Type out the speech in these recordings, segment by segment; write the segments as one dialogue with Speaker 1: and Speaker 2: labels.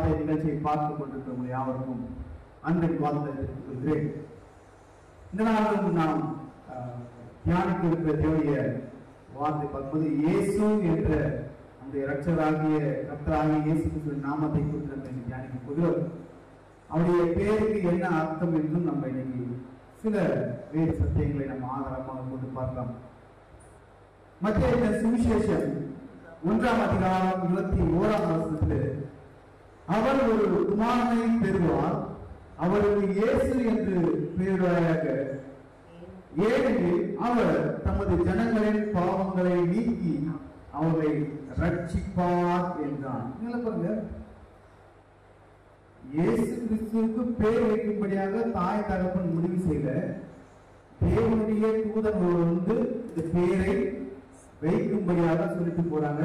Speaker 1: வார்த்தை நிகழ்ச்சியை பார்த்துக் கொண்டிருக்கிற உங்கள் யாவருக்கும் அன்பின் வாழ்த்தை தெரிவித்துக் கொள்கிறேன் இந்த நாளும் நாம் அஹ், தியானிக்க இருக்கிற தேவைய வார்த்தை பார்க்கும்போது இயேசு என்ற அந்த இரட்சராகிய கர்த்தராகிய இயேசு கிறிஸ்துவின் நாமத்தை குறித்து நம்ம இன்னைக்கு தியானிக்க போகிறோம் அவருடைய பேருக்கு என்ன அர்த்தம் என்றும் நம்ம இன்னைக்கு சில வேறு சத்தியங்களை நம்ம ஆதாரமாக கொண்டு பார்க்கலாம் மத்திய சுவிசேஷம் ஒன்றாம் அதிகாரம் இருபத்தி ஓராம் வருஷத்தில் அவர் ஒரு குமாரனை பெறுவார் அவருக்கு இயேசு என்று பெயராக ஏனெனில் அவர் தமது ஜனங்களின் பாவங்களை நீக்கி அவர்களை ரட்சிப்பார் என்றான் நீங்கள பாருங்க இயேசு கிறிஸ்துவுக்கு பேர் வைக்கும்படியாக தாய் தகப்பன் முடிவு செய்த தேவனுடைய தூதன் ஒருவர் வந்து இந்த பேரை வைக்கும்படியாக சொல்லிட்டு போறாங்க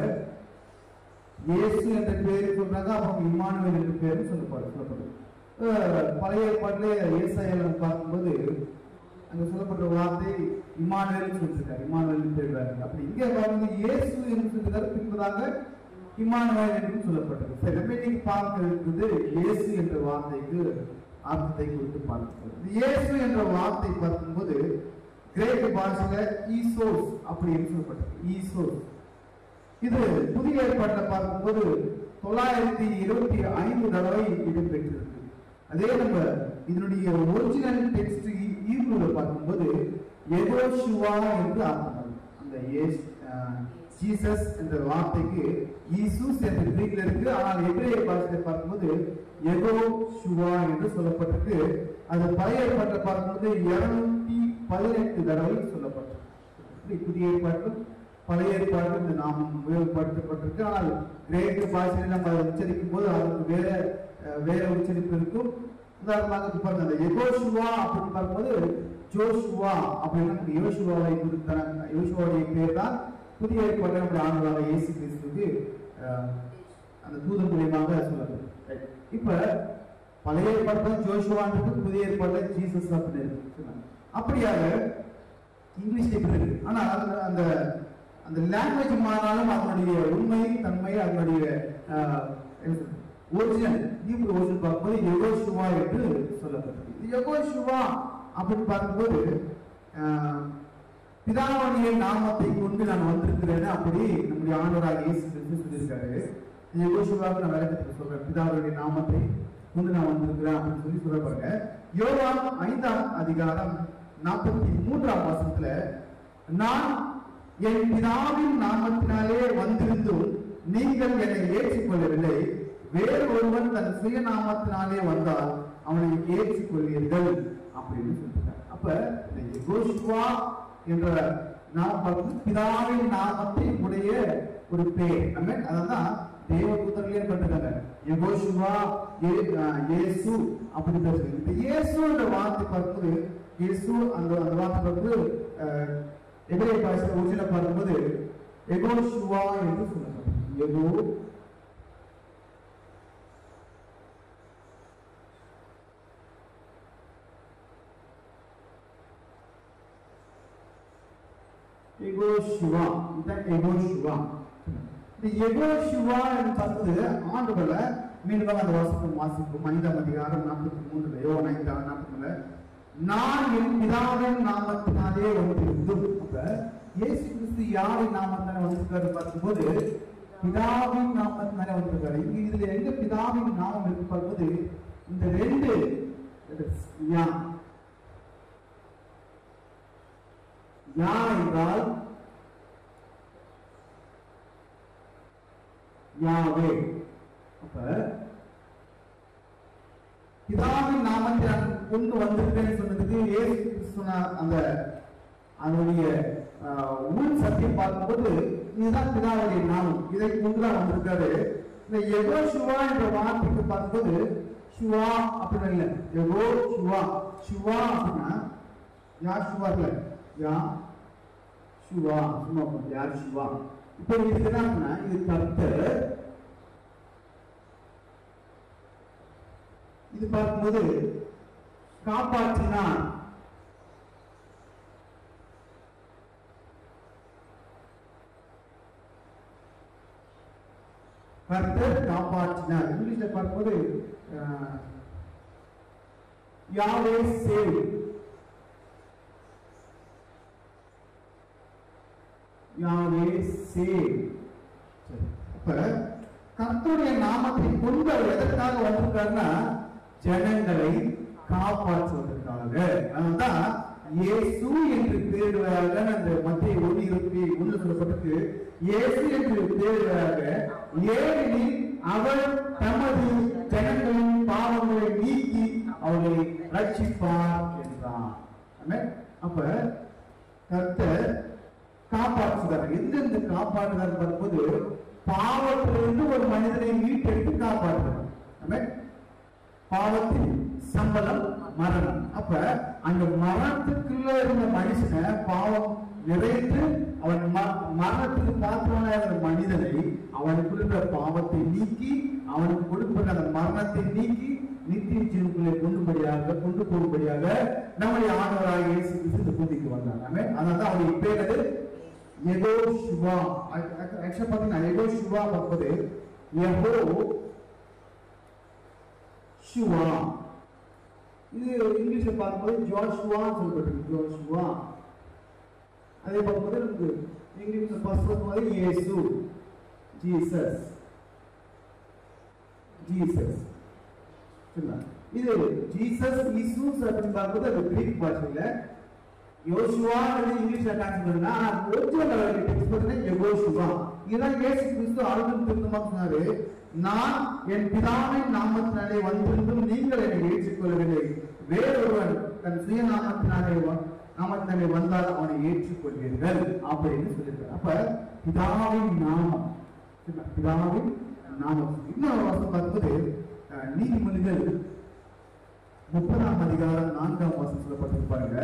Speaker 1: இயேசு என்ற பேர் சொல்றாங்க அவங்க இம்மானுவேல் என்ற பேரும் சொல்லப்படு சொல்லப்படுது அஹ் பழைய ஏற்பாட்டிலே ஏசாயால பார்க்கும்போது அங்க சொல்லப்பட்ட வார்த்தை இம்மானுவேல் சொல்லிருக்காரு இம்மானுவேல் பேருவாரு அப்படி இங்க பாருங்க இயேசு என்று சொல்லிருக்காரு பின்பதாக இம்மானுவேல் என்று சொல்லப்பட்டது சரி நம்ம இன்னைக்கு பார்க்க இருக்குது இயேசு என்ற வார்த்தைக்கு அர்த்தத்தை குறித்து பார்க்கிறோம் இந்த இயேசு என்ற வார்த்தை பார்க்கும்போது கிரேக்க பாஷையில ஈசோஸ் அப்படின்னு சொல்லப்பட்டது ஈசோஸ் இது புதிய ஏற்பாட்டில் பார்க்கும்போது தொள்ளாயிரத்தி இருபத்தி ஐந்து தடவை இடம்பெற்றிருக்கு அதே நம்ம இதனுடைய ஒரிஜினல் டெக்ஸ்ட் ஈப்ரூல பார்க்கும்போது எகோஷுவா என்று அர்த்தம் வரும். அந்த ஏஸ்- அஹ், ஜீசஸ் என்ற வார்த்தைக்கு ஈசூஸ் என்ற கிரீக்ல இருக்கு ஆனால் எபிரேய பாஷையில பார்க்கும்போது எகோ ஷுவா என்று சொல்லப்பட்டிருக்கு அது பழைய ஏற்பாட்டில் பார்க்கும்போது இருநூத்தி பதினெட்டு தடவை சொல்லப்பட்டிருக்கு இப்படி புதிய ஏற்பாட்டிலும் பழைய ஏற்பாட்டிலும் இந்த நாமம் உபயோகப்படுத்தப்பட்டிருக்கு ஆனால் கிரேக்க பாஷையில் நம்ம அதை உச்சரிக்கும் போது அதுக்கு வேற அஹ், வேற உச்சரிப்பு இருக்கும் உதாரணமாக இப்ப பாருங்க அந்த எகோஷுவா அப்படின்னு பார்க்கும்போது ஜோஷுவா அப்படின்னு நமக்கு யோசுவாவை குறித்த யோசுவாவுடைய பேர் தான் புதிய ஏற்பாட்டில் நம்முடைய ஆண்டவராக இயேசு கிறிஸ்துவுக்கு அஹ், அந்த தூதன் மூலியமாக சொல்லப்படுது Right. இப்ப பழைய ஏற்பாட்டில் ஜோஷுவான்றது புதிய ஏற்பாட்டில் ஜீசஸ் அப்படின்னு இருக்கு சொன்னாங்க. அப்படியாக இங்கிலீஷ்ல இப்படி இருக்கு ஆனா அந்த அந்த அந்த லாங்குவேஜ் மாறினாலும் அதனுடைய உண்மை தன்மை அதனுடைய ஒரிஜினல் ஹீப்ரு ஒரிஜினல் பார்க்கும்போது யெகோஷுவா என்று சொல்லப்பட்டது இது யெகோஷுவா அப்படின்னு பார்க்கும்போது ஆஹ், பிதாவுடைய நாமத்தை கொண்டு நான் வந்திருக்கிறேன் அப்படி நம்முடைய ஆண்டவராக இயேசு கிறிஸ்து சொல்லியிருக்காரு யெகோஷுவாவுக்கு நான் விளக்கத்துக்கு சொல்றேன் பிதாவுடைய நாமத்தை கொண்டு நான் வந்திருக்கிறேன் அப்படின்னு சொல்லி சொல்ல பாருங்க யோவான் ஐந்தாம் அதிகாரம் நாற்பத்தி மூன்றாம் வசனத்துல நான் என் பிதாவின் நாமத்தினாலே வந்திருந்தும் நீங்கள் என்னை ஏற்றுக்கொள்ளவில்லை வேறு ஒருவன் தன் சுய நாமத்தினாலே வந்தால் அவனை ஏற்றுக்கொள்வீர்கள் அப்படின்னு சொல்லிட்டார் அப்ப இந்த யெகோஷுவா என்ற நாமம் பார்க்கும்போது பிதாவின் நாமத்தை உடைய ஒரு பேர் நம்ம அதான் தேவதூதர்களே பட்டிருக்காங்க யெகோஷுவா ஏ- ஆஹ் இயேசு அப்படி பேசுறது இந்த இயேசு என்ற வார்த்தை பார்க்கும்போது இயேசு அந்த அந்த வார்த்தை பார்க்கும்போது ஆஹ், எபிரேய பாஷையில் ஒரிஜினல் பார்க்கும்போது எகோஷுவா என்று சொல்லப்படும் எகோ எகோஷுவா இதுதான் எகோஷுவா இந்த எகோஷுவா என்று பார்த்தது ஆண்டுகள மீண்டும் அந்த வாசிப்போம் வாசிப்போம் ஐந்தாம் அதிகாரம் நாற்பத்தி மூன்று யோவான் ஐந்தாம் நாற்பத்தி நான் என் பிதாவின் நாமத்தினாலே வந்திருந்தும் அப்ப இயேசு கிறிஸ்து யாரின் நாமத்தினால வந்திருக்காரு பார்க்கும்போது பிதாவின் நாமத்தினாலே வந்திருக்காரு இங்க இதுல எங்க பிதாவின் நாமம் இருக்கு பார்க்கும்போது இந்த ரெண்டு letters, யா யா என்றால் யாவே அப்ப பிதாவின் நாமத்தை நான் கொண்டு வந்திருக்கேன்னு சொன்னதுக்கு ஏசு கிறிஸ்து சொன்ன அந்த அதனுடைய ஆஹ், உள் சத்தியம் பார்க்கும்போது இதுதான் பிதாவுடைய நாமம் இதை கொண்டுதான் வந்திருக்காரு இந்த எகோ சுவா என்ற வார்த்தைக்கு பார்க்கும்போது சுவா அப்படின்னு இல்லை எகோ சுவா சுவா அப்படின்னா யார் சுவா இல்ல யா சுவா சும்மா போடு. யார் சுவா இப்போ இதுக்கு என்ன அப்படின்னா இது கர்த்தர் இது பார்க்கும்போது காப்பாற்றினான் கர்த்தர் காப்பாற்றினார் இங்கிலீஷ்ல பார்க்கும்போது யாவே சேவ் யாவே சேவ் அப்ப கர்த்தருடைய நாமத்தை கொண்டு அவர் எதற்காக வந்திருக்காருன்னா ஜனங்களை காப்பாற்றுவதற்காக அதனால்தான் இயேசு என்று பேருவதாக அந்த மத்திய ஒன்று இருபத்தி ஒன்று சொல்லப்பட்டிருக்கு இயேசு என்று பேருவதாக ஏனெனில் அவர் தமது ஜனங்களின் பாவங்களை நீக்கி அவர்களை ரட்சிப்பார் என்றார் ஆமென். அப்ப கர்த்தர் காப்பாற்றுகிறார் எந்தெந்த காப்பாற்றுகிறார் வரும்போது பாவத்திலிருந்து ஒரு மனிதனை மீட்டெடுத்து காப்பாற்றுகிறார் ஆமென். பாவத்தின் சம்பளம் மரணம் அப்ப அந்த மரணத்துக்குள்ள இருந்த மனுஷனை பாவம் நிறைந்து அவன் ம- மரணத்துக்கு பாத்திரமான இருந்த மனிதனை அவனுக்குள்ள இருக்கிற பாவத்தை நீக்கி அவனுக்கு கொடுக்கப்பட்ட அந்த மரணத்தை நீக்கி நித்திய ஜீவனுக்குள்ளே கொண்டுபடியாக கொண்டு போகும்படியாக நம்முடைய ஆண்டவராக இயேசு கிறிஸ்து இந்த பூமிக்கு வந்தார் ஆமென். அதனால தான் அவருடைய பேர் அது எகோ சிவா ஆக்சுவலா பாத்தீங்கன்னா எகோ சிவா பார்ப்பது எகோ ஷுவா இது இங்கிலீஷ்ல பார்க்கும்போது ஜோஷுவான்னு சொல்லப்பட்டிருக்கு ஜோஷுவா அதே பார்க்கும்போது நமக்கு இங்கிலீஷ்ல ஃபர்ஸ்ட் பார்க்கும்போது இயேசு ஜீசஸ் ஜீசஸ் சரிங்களா இது ஜீசஸ் இயேசுஸ் அப்படின்னு பார்க்கும்போது அது கிரீக் பாஷையில யோசுவா இங்கிலீஷ்ல டிரான்ஸ்லேட் பண்ணா ஒரிஜினல் டெக்ஸ்ட் பார்த்தீங்கன்னா யெகோஷுவா இதான் இயேசு கிறிஸ்து அருள் திருத்தமா சொன்னாரு நான் என் பிதாவின் நாமத்தினாலே வந்திருந்தும் நீங்கள் என்னை ஏற்றுக்கொள்ளவில்லை வேறொருவன் தன் சுய நாமத்தினாலே வ- நாமத்தினாலே வந்தால் அவனை ஏற்றுக்கொள்வீர்கள் அப்படின்னு சொல்லியிருக்காரு அப்ப பிதாவின் நாமம் சரிங்களா? பிதாவின் நாமம் இன்னொரு வாசம் பார்க்கும்போது அஹ், நீதிமொழிகள் முப்பதாம் அதிகாரம் நான்காம் வாசம் சொல்லப்பட்டிருப்பாங்க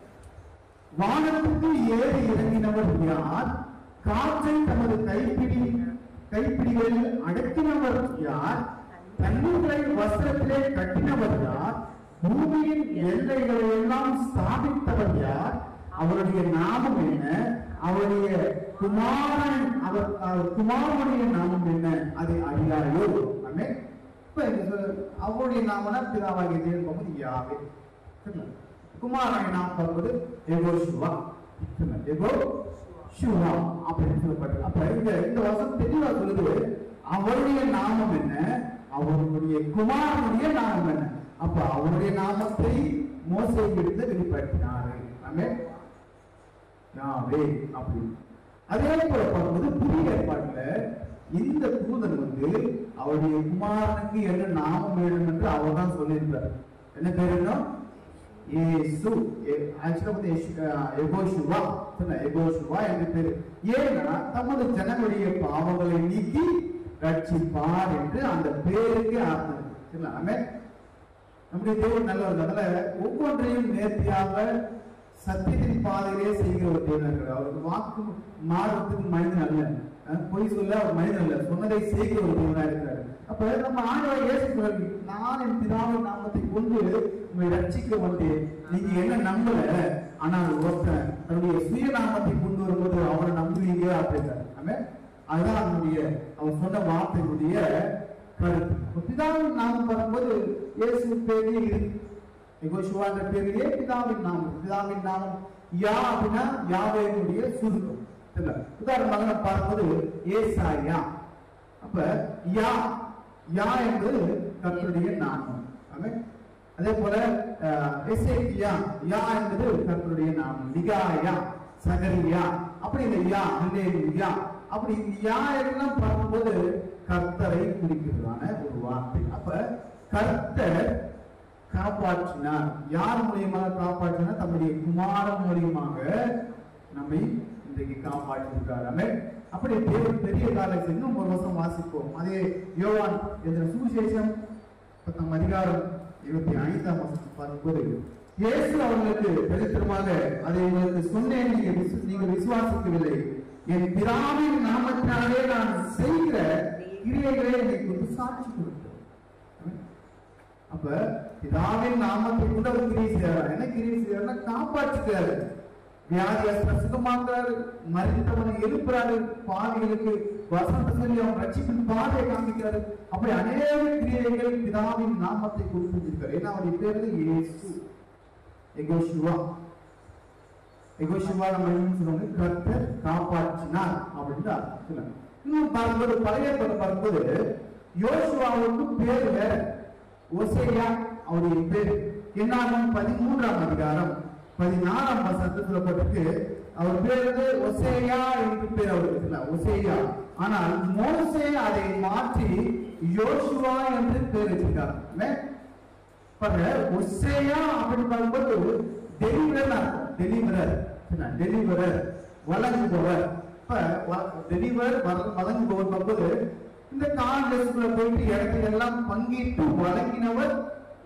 Speaker 1: வானத்துக்கு ஏறி இறங்கினவர் யார் காற்றை தமது கைப்பிடி கைப்பிடிகளில் அடக்கினவர் யார் தண்ணீரை வஸ்திரத்திலே கட்டினவர் யார் பூமியின் எல்லைகளை எல்லாம் ஸ்தாபித்தவர் யார் அவருடைய நாமம் என்ன அவருடைய குமாரன் அவர் அவர் குமாரனுடைய நாமம் என்ன அதை அறியாயோ ஆமே இப்ப இங்க சொல்ல- அவருடைய நாமனா பிதாவாகிய தேவன் பார்ப்பது யாவே சரிங்களா? குமாரனை நாம் பார்ப்பது எகோ சிவா சரிங்களா? எகோ சிவா அப்படின்னு சொல்லப்பட்டது அப்ப இந்த இந்த வசனம் தெளிவா சொல்லுது அவருடைய நாமம் என்ன அவருடைய குமாரனுடைய நாமம் என்ன அப்ப அவருடைய நாமத்தை மோசை எடுத்து வெளிப்படுத்தினாரு ஆமே யாவே அப்படின்னு அதே போல பார்க்கும்போது புதிய ஏற்பாட்டுல இந்த தூதன் வந்து அவருடைய குமாரனுக்கு என்ன நாமம் வேணும் என்று அவர் தான் சொல்லியிருந்தார் என்ன பேர் என்ன ஏசு ஆக்சுவலா வந்து எகோஷுவா சொன்ன எகோஷுவா என்று பேரு ஏன்னா தமது ஜனங்களுடைய பாவங்களை நீக்கி ரட்சிப்பார் என்று அந்த பேருக்கு அர்த்தம் சரிங்களா ஆமென் நம்முடைய தேவன் நல்லவர் அதனால ஒவ்வொன்றையும் நேர்த்தியாக சத்தியத்தின் பாதையிலே செய்கிற ஒரு தேவன் இருக்கிறார் அவருக்கு வாக்கு மாறுறதுக்கு மனிதன் அல்ல அஹ் பொய் சொல்ல அவர் மனிதன் அல்ல சொன்னதை செய்கிற ஒரு தேவனா இருக்கிறார் அப்ப நம்ம ஆண்டவர் இயேசு சொல்றாரு, நான் என் பிதாவின் நாமத்தை கொண்டு உங்களை ரட்சிக்க வந்தேன் நீங்க என்ன நம்பல ஆனால் ஒருத்தன் தன்னுடைய சுய நாமத்தை கொண்டு வரும்போது அவரை நம்புவீங்க அப்படின்றார் ஆமென் அதுதான் அவனுடைய அவர் சொன்ன வார்த்தையினுடைய கருத்து இப்ப பிதாவின் நாமம் வரும்போது இயேசு பேரே இருக்கு யெகோஷுவா என்ற பேரிலே பிதாவின் நாமம் பிதாவின் நாமம் யா அப்படின்னா யாவேனுடைய சுருக்கம் இல்ல உதாரணமாக நம்ம பார்ப்பது ஏசாயா அப்ப யா யா என்பது கர்த்தருடைய நாமம் ஆமென் அதே போல அஹ், எசேக்கியா யா என்பது கர்த்தருடைய நாமம் நிகாயா சகரியா அப்படி இந்த யா அல்லேலூயா அப்படி இந்த யா எல்லாம் பார்க்கும்போது கர்த்தரை குறிக்கிறதான ஒரு வார்த்தை அப்ப கர்த்தர் காப்பாற்றினார் யார் மூலியமாக காப்பாற்றினார் தம்முடைய குமாரன் மூலியமாக நம்மை இன்றைக்கு காப்பாற்றிருக்கார் ஆமென். அப்படி தேவன் பெரிய காலத்தை இன்னும் ஒரு வருஷம் வாசிப்போம் அதே யோவான் என்ற சுவிசேஷம் பத்தாம் அதிகாரம் இருபத்தி ஐந்தாம் வருஷம் பார்க்கும்போது இயேசு அவர்களுக்கு வெளித்திரமாக அதை உங்களுக்கு சொன்னேன் நீங்க விசு- நீங்கள் விசுவாசிக்கவில்லை என் பிதாவின் நாமத்தினாலே நான் செய்கிற கிரியைகளை என்னை குறித்து சாட்சி கொடுத்தேன் ஆமென். அப்ப பிதாவின் நாமத்தை கொண்டு அவர் கிரியை செய்யறார் என்ன கிரியை செய்யறாருன்னா காப்பாற்றுகிறாரு வியாதியஸ்தரை சுகமாக்குறாரு மறித்தவனை எழுப்புறாரு பாவிகளுக்கு வசனத்தை சொல்லி அவன் ரட்சிப்பின் பாதையை காமிக்கிறாரு அப்படி அநேக கிரியைகள் பிதாவின் நாமத்தை கொடுத்திருக்கிறார் ஏன்னா அவருடைய பேரு இயேசு எகோஷுவா எகோஷுவா நம்ம என்ன சொல்லுவாங்க கர்த்தர் காப்பாற்றினார் அப்படின்னு அர்த்தம் சொல்லுவாங்க இன்னும் பார்க்கும்போது பழைய ஏற்பாடு பார்க்கும்போது யோசுவாவுக்கு பேர் வேற ஒசேயா அவருடைய பேர் என்னாகும் பதிமூன்றாம் அதிகாரம் பதினாறாம் வசனத்தில் சொல்லப்பட்டிருக்கு அவர் பேர் வந்து ஒசேயா என்று பேர் அவருக்கு இல்ல ஒசேயா ஆனால் மோசே அதை மாற்றி யோசுவா என்று பேர் வச்சிருக்காங்க ஆமென்? பாருங்க ஒசேயா அப்படின்னு பார்க்கும்போது டெலிவரர் அர்த்தம் டெலிவரர் டெலிவரர் வழங்குபவர் இப்ப டெலிவர் வழங்குபவர் பார்க்கும்போது இந்த காங்கிரஸ்குள்ள போயிட்டு இடத்துல எல்லாம் பங்கிட்டு வழங்கினவர்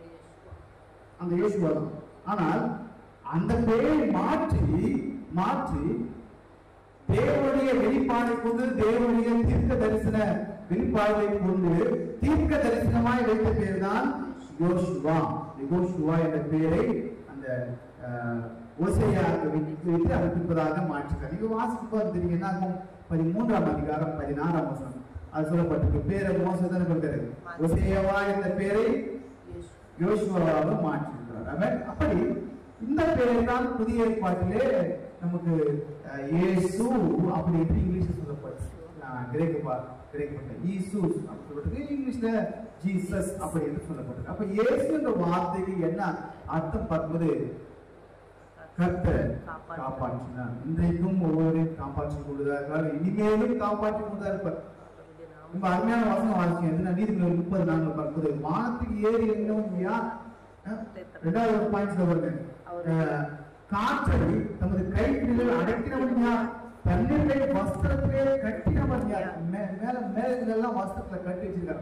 Speaker 1: அந்த இயேசுவா தான் ஆனால் அந்த பெயரை மாற்றி மாற்றி தேவனுடைய வெளிப்பாடை கொண்டு தேவனுடைய தீர்க்க தரிசன வெளிப்பாடை கொண்டு தீர்க்க தரிசனமாய் வைத்த பேர் தான் யோசுவா யோசுவா என்ற பெயரை அந்த அஹ், ஓசையாக வைத்து வைத்து அறிவிப்பதாக மாற்றினார் நீங்க வாசிப்பு பார்த்து தெரியும் என்ன ஆகும் பதிமூன்றாம் அதிகாரம் பதினாறாம் வசனம் அது சொல்லப்பட்டிருக்கு பேரை மோசம் தானே கொடுக்கிறது ஓசையவா என்ற பெயரை யோசுவாவாக மாற்றிருக்கிறார் ஆமென். அப்படி இந்த பெயரை தான் புதிய ஏற்பாட்டிலே நமக்கு அஹ், இயேசு அப்படி என்று இங்கிலீஷ்ல சொல்லப்படுது அஹ், கிரேக்க பா கிரேக்க ஈசு அப்படி சொல்லப்பட்டிருக்கு இங்கிலீஷ்ல ஜீசஸ் அப்படி என்று சொல்லப்பட்டிருக்கு அப்ப இயேசு என்ற வார்த்தைக்கு என்ன அர்த்தம் பார்க்கும்போது கர்த்தர் காப்பாற்றினார் இன்றைக்கும் ஒருவரையும் காப்பாற்றிக் கொள்வதாக இனிமேலும் காப்பாற்றிக் கொண்டுதான் இருப்பார் ரொம்ப அருமையான வசனம் வாசிக்கும் எதுனா நீதிமன்றம் முப்பது நான்கு பார்ப்பது வானத்துக்கு ஏறி என்னவும் யார் அஹ், ரெண்டாவது ஒரு பாயிண்ட் வருங்க அஹ், காற்றை தமது கைப்பிடிகள் அடக்கினவன் யார் தண்ணீரை வஸ்திரத்திலே கட்டினவன் யார் மே- மேல மேலெல்லாம் வஸ்திரத்துல கட்டி வச்சிருக்காங்க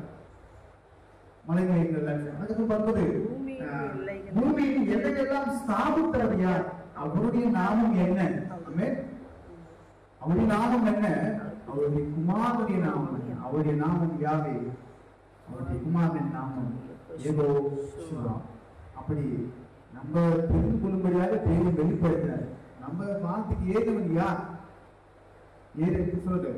Speaker 1: மலை மேகங்கள் அதுக்கு பார்ப்பது
Speaker 2: பூமியின்
Speaker 1: அஹ்,
Speaker 2: எல்லைகள்.
Speaker 1: பூமியின் எல்லையெல்லாம் ஸ்தாபித்தவர் யார் அவருடைய நாமம் என்ன ஆமென். அவருடைய நாமம் என்ன அவருடைய குமாரனுடைய நாமம் என்ன? அவருடைய நாமம் யாவே அவருடைய குமாரனின் நாமம் ஏகோ சிவா அப்படி நம்ம தெரிந்து கொள்ளும்படியாக தேவன் வெளிப்படுத்தினார் நம்ம வார்த்தைக்கு ஏகவன் யார் ஏறு எப்படி சொல்றது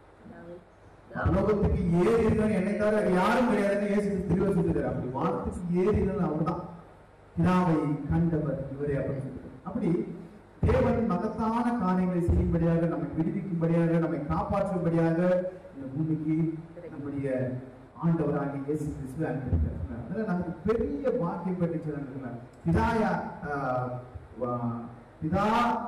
Speaker 1: பரலோகத்துக்கு ஏறி இருக்கணும் என்னை தவிர வேற யாரும் கிடையாதுன்னு இயேசு திருவ சொல்லுகிறார் அப்படி வானத்துக்கு ஏறி இருக்கணும் அவர்தான் பிதாவை கண்டவர் இவரே அப்படின்னு சொல்லுகிறார். அப்படி தேவன் மகத்தான காரியங்களை செய்யும்படியாக நம்மை விடுவிக்கும்படியாக நம்மை காப்பாற்றும்படியாக இந்த பூமிக்கு நம்முடைய ஆண்டவராகிய இயேசு கிறிஸ்துவை அனுப்பியிருக்கிறார் அதனால நமக்கு பெரிய பாக்கியம் பெற்று சொல்லுகிறார் பிதாயா ஆஹ், வா- பிதா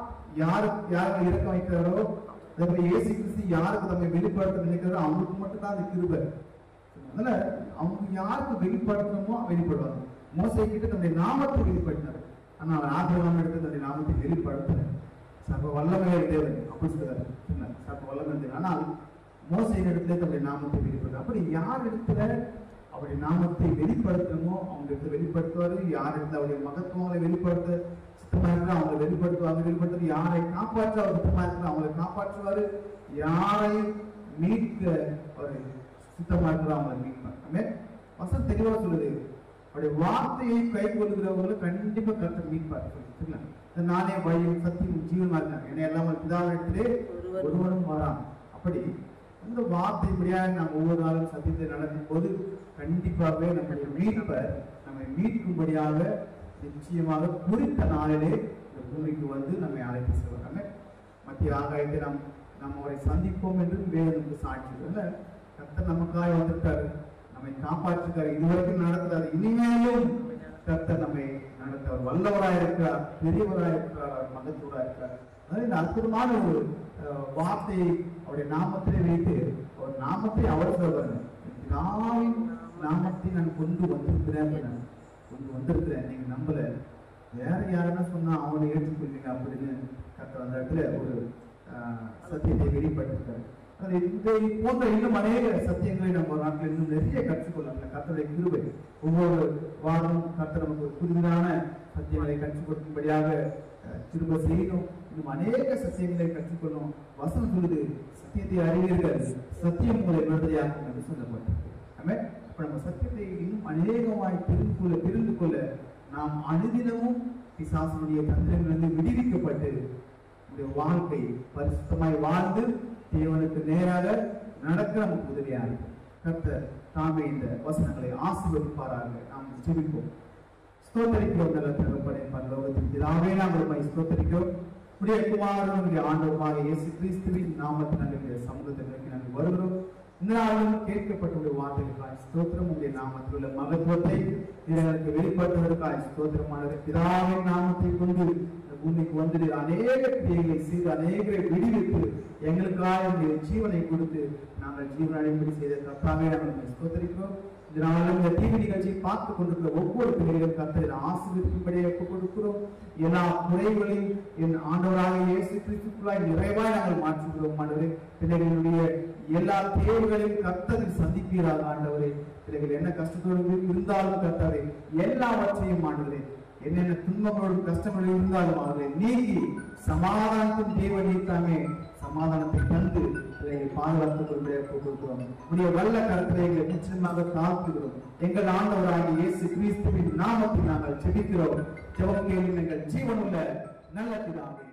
Speaker 1: யாரு யாருக்கு இறக்க வைக்கிறாரோ அதே போல இயேசு கிறிஸ்து யாருக்கு தம்மை வெளிப்படுத்த நினைக்கிறாரோ அவங்களுக்கு மட்டும் தான் அந்த கிருபை அதனால அவங்க யாருக்கு வெளிப்படுத்தணுமோ வெளிப்படுவாங்க மோசை கிட்ட தன்னுடைய நாமத்தை வெளிப்படுத்தினார் ஆனால் ஆபிரகாம் எடுத்து தன்னுடைய நாமத்தை வெளிப்படுத்தல சர்வ வல்லமையை தேவன் அப்படி சொல்றாரு சொன்னார். சர்வ வல்லமை தேவன் ஆனால் மோசையின் இடத்துல தன்னுடைய நாமத்தை வெளிப்படுத்த அப்படி யார் இடத்துல அவருடைய நாமத்தை வெளிப்படுத்தணுமோ அவங்க இடத்துல வெளிப்படுத்துவாரு யார் இடத்துல அவருடைய மகத்துவங்களை வெளிப்படுத்த சுத்தமா இருக்கிற அவங்களை வெளிப்படுத்துவாங்க வெளிப்படுத்துறது யாரை காப்பாற்ற அவர் சுத்தமா இருக்கிற அவங்களை காப்பாற்றுவாரு யாரை மீட்க அவர் சுத்தமா இருக்கிற அவங்களை மீட்பார் ஆமென். வசனம் தெளிவா சொல்லுது அவருடைய வார்த்தையை கை கொள்கிறவங்களை கண்டிப்பா கருத்து மீட்பார் சரிங்களா? இது நானே வழியும் சத்தியம் ஜீவமா இருக்காங்க என்னை எல்லாம் பிதாவிடத்திலே
Speaker 2: ஒருவரும்
Speaker 1: ஒருவரும் வரான் அப்படி அந்த வார்த்தை முடியாது நாம் ஒவ்வொரு நாளும் சத்தியத்தை நடக்கும் போது கண்டிப்பாகவே நம்முடைய மீட்பர் நம்மை மீட்கும்படியாக நிச்சயமாக குறித்த நாளிலே இந்த பூமிக்கு வந்து நம்மை அழைத்து செல்வாங்க மத்திய ஆகாயத்தை நாம் நாம் அவரை சந்திப்போம் என்று வேதனுக்கு சாட்சி இல்ல கர்த்தர் நமக்காக வந்திருக்காரு நம்மை காப்பாற்றிருக்காரு இதுவரைக்கும் நடக்கிறாரு இனிமேலும் கர்த்தர் நம்மை நடத்த அவர் வல்லவராய் இருக்கிறார் பெரியவராய் இருக்கிறார் அவர் மகத்துவராய் இருக்கிறார் அதாவது இந்த அற்புதமான ஒரு அஹ், வார்த்தையை அவருடைய நாமத்திலே வைத்து அவர் நாமத்தை அவர் சொல்வாரு பிதாவின் நாமத்தை நான் கொண்டு வந்திருக்கிறேன் அப்படின்னாரு. கொண்டு வந்திருக்கிறேன் நீங்க நம்பல வேற யாருன்னா சொன்னா அவனை ஏற்றுக்கொள்வீங்க அப்படின்னு கர்த்தர் அந்த இடத்துல ஒரு ஆஹ், சத்தியத்தை வெளிப்படுத்திருக்காரு அது இந்த போன்ற இன்னும் அநேக சத்தியங்களை நம்ம ஒரு நாட்டில் இன்னும் நிறைய கற்றுக்கொள்ளலாம் கர்த்தருடைய கிருபை ஒவ்வொரு வாரமும் கர்த்தர் நமக்கு ஒரு புதிதான சத்தியங்களை கற்றுக் கொடுக்கும்படியாக அஹ், திரும்ப செய்யணும் இன்னும் அநேக சத்தியங்களை கற்றுக்கொள்ளும் வசனம் சொல்லுது சத்தியத்தை அறிவீர்கள் சத்தியம் உங்களை விடுதலையாகும் என்று சொல்லப்பட்டிருக்கு ஆமென். அப்ப நம்ம சத்தியத்தை இன்னும் அநேகமாய் தெரிந்து கொள்ள தெரிந்து கொள்ள நாம் அனுதினமும் பிசாசனுடைய தந்திரங்களிலிருந்து விடுவிக்கப்பட்டு நம்முடைய வாழ்க்கை பரிசுத்தமாய் வாழ்ந்து தேவனுக்கு நேராக நடக்க நமக்கு உதவியா இருக்கும் கர்த்தர் தாமே இந்த வசனங்களை ஆசீர்வதிப்பாராக நாம் ஜெபிப்போம் ஸ்தோத்தரிக்கிறோம் நல்ல தகப்பனே பரலோகத்தின் பிதாவே நாங்கள் உம்மை ஸ்தோத்தரிக்கிறோம் உடைய குமாரனுடைய ஆண்டவமாக இயேசு கிறிஸ்துவின் நாமத்தினால் எங்களுடைய சமூகத்திற்கு நாங்கள் வருகிறோம் இந்த நாளும் கேட்கப்பட்டுள்ள வார்த்தைகளுக்காய் ஸ்தோத்திரம் உடைய நாமத்தில் உள்ள மகத்துவத்தை இதற்கு வெளிப்படுத்துவதற்காய் ஸ்தோத்திரமானது பிதாவின் நாமத்தை கொண்டு இந்த பூமிக்கு வந்து அநேக கிரியைகளை செய்து அநேகரை விடுவித்து எங்களுக்காக உடைய ஜீவனை கொடுத்து நாங்கள் ஜீவன் அடைபடி செய்த கர்த்தாவே நாங்கள் உம்மை ஸ்தோத்தரிக்கிறோம் இதனால இந்த டிவி நிகழ்ச்சியை பார்த்து கொண்டிருக்கிற ஒவ்வொரு பிள்ளைகளும் கர்த்தரை ஆசீர்வதிக்கும்படி ஒப்புக் கொடுக்கிறோம் எல்லா குறைகளையும் என் ஆண்டவராக இயேசு கிறிஸ்துக்குள்ளாய் நிறைவாய் நாங்கள் மாற்றுகிறோம் ஆண்டவரே பிள்ளைகளுடைய எல்லா தேவைகளையும் கர்த்தரில் சந்திப்பீராக ஆண்டவரே பிள்ளைகள் என்ன கஷ்டத்தோடு இருந்தாலும் கர்த்தரை எல்லாவற்றையும் ஆண்டவரே என்னென்ன துன்பங்களோடும் கஷ்டங்களும் இருந்தாலும் அவர்களை நீக்கி சமாதானத்தின் தேவனை தாமே சமாதானத்தை தந்து இதை பாதுகாத்துக் கொண்டு கொடுக்கிறோம் உடைய வல்ல கருத்தை எங்களை நிச்சயமாக தாழ்த்துகிறோம் எங்கள் ஆண்டவராகிய இயேசு கிறிஸ்துவின் நாமத்தில் நாங்கள் ஜெபிக்கிறோம் ஜெபம் கேளும் எங்கள் ஜீவனுள்ள நல்ல பிதாவே